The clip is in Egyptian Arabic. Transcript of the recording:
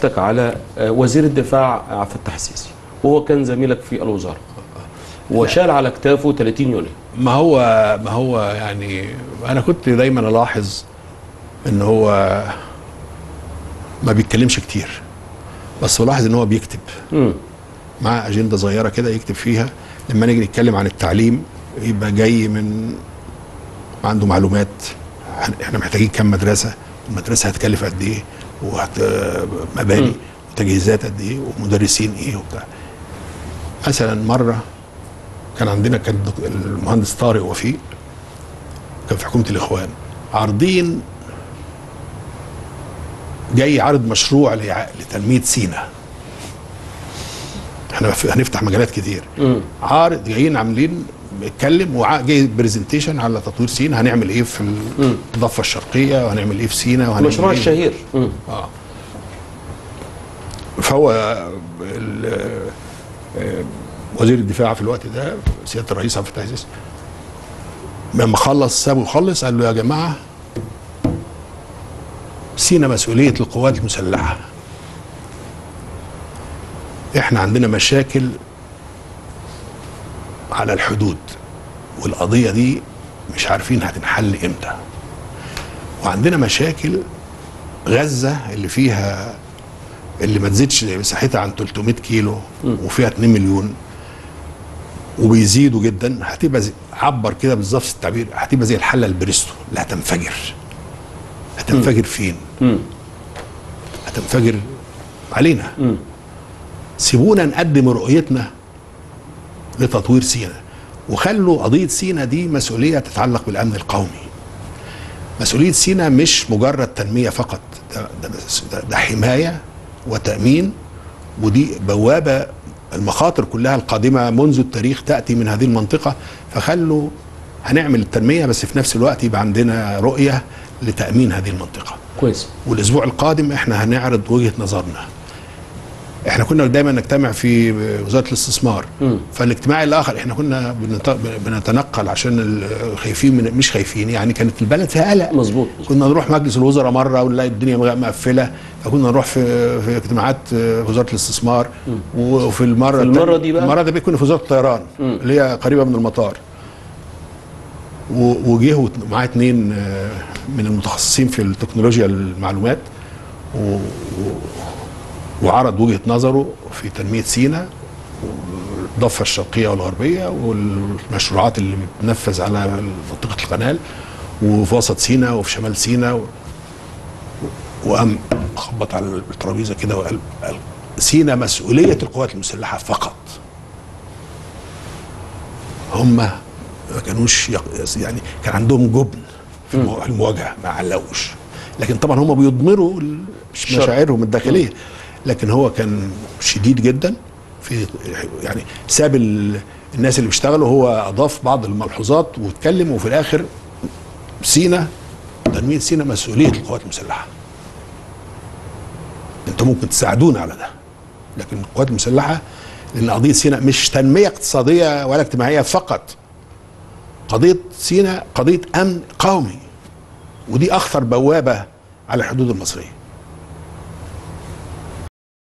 رقبتك على آه، وزير الدفاع عبد الفتاح السيسي وهو كان زميلك في الوزاره وشال على كتافه 30 يونيو ما هو ما هو يعني انا كنت دايما الاحظ ان هو ما بيتكلمش كتير بس بلاحظ ان هو بيكتب مم. مع اجنده صغيره كده يكتب فيها لما نيجي نتكلم عن التعليم يبقى جاي من عنده معلومات عن- احنا محتاجين كام مدرسه المدرسه هتكلف قد ايه وهت مباني وتجهيزات قد ايه ومدرسين ايه وبتاع مثلا مره كان عندنا كان الدك- المهندس طارق وفيق كان في حكومه الاخوان عارضين جاي عارض مشروع لع- لتنميه سينا احنا ف- هنفتح مجالات كتير مم. عارض جايين عاملين بيتكلم وجاي برزنتيشن على تطوير سينا هنعمل ايه في الضفه الشرقيه وهنعمل ايه في سينا وهنعمل المشروع إيه الشهير مم. اه فهو ال- آه، وزير الدفاع في الوقت ده سياده الرئيس عبد الفتاح السيسي لما خلص سابه خلص قال له يا جماعه سينا مسؤوليه القوات المسلحه احنا عندنا مشاكل على الحدود والقضيه دي مش عارفين هتنحل امتى وعندنا مشاكل غزه اللي فيها اللي ما تزيدش مساحتها عن 300 كيلو وفيها 2 مليون وبيزيدوا جدا هتبقى زي عبر كده بالظبط التعبير هتبقى زي الحله البريستو اللي هتنفجر هتنفجر فين؟ مم. هتنفجر علينا مم. سيبونا نقدم رؤيتنا لتطوير سينا وخلوا قضيه سينا دي مسؤوليه تتعلق بالامن القومي مسؤوليه سينا مش مجرد تنميه فقط ده, ده, ده, ده حمايه وتامين ودي بوابه المخاطر كلها القادمه منذ التاريخ تاتي من هذه المنطقه فخلوا هنعمل التنميه بس في نفس الوقت يبقى عندنا رؤيه لتامين هذه المنطقه كويس والاسبوع القادم احنا هنعرض وجهه نظرنا احنا كنا دايما نجتمع في وزاره الاستثمار مم. فالاجتماع الاخر احنا كنا بنت- بنتنقل عشان ال- خايفين من مش خايفين يعني كانت البلد فيها قلق مظبوط كنا نروح مجلس الوزراء مره ونلاقي الدنيا مغ- مقفله فكنا نروح في في اجتماعات في وزاره الاستثمار وفي المره في المرة التانية- دي بقى؟ المره دي كنا في وزاره الطيران مم. اللي هي قريبه من المطار و- وجه وت- معاه اتنين آه، من المتخصصين في التكنولوجيا المعلومات و- و- وعرض وجهه نظره في تنميه سينا الضفه الشرقيه والغربيه والمشروعات اللي بتنفذ على منطقه القناه وفي وسط سينا وفي شمال سينا و... وقام خبط على الترابيزه كده وقال قال سينا مسؤوليه القوات المسلحه فقط هم ما كانوش يق... يعني كان عندهم جبن في المو- في المواجهه ما علقوش لكن طبعا هم بيضمروا ال- الشر. مشاعرهم الداخليه لكن هو كان شديد جدا في يعني ساب ال... الناس اللي بيشتغلوا هو اضاف بعض الملحوظات واتكلم وفي الاخر سينا تنميه سينا مسؤوليه القوات المسلحه انتوا ممكن تساعدونا على ده لكن القوات المسلحه لان قضيه سينا مش تنميه اقتصاديه ولا اجتماعيه فقط قضيه سينا قضيه امن قومي ودي اخطر بوابه على الحدود المصريه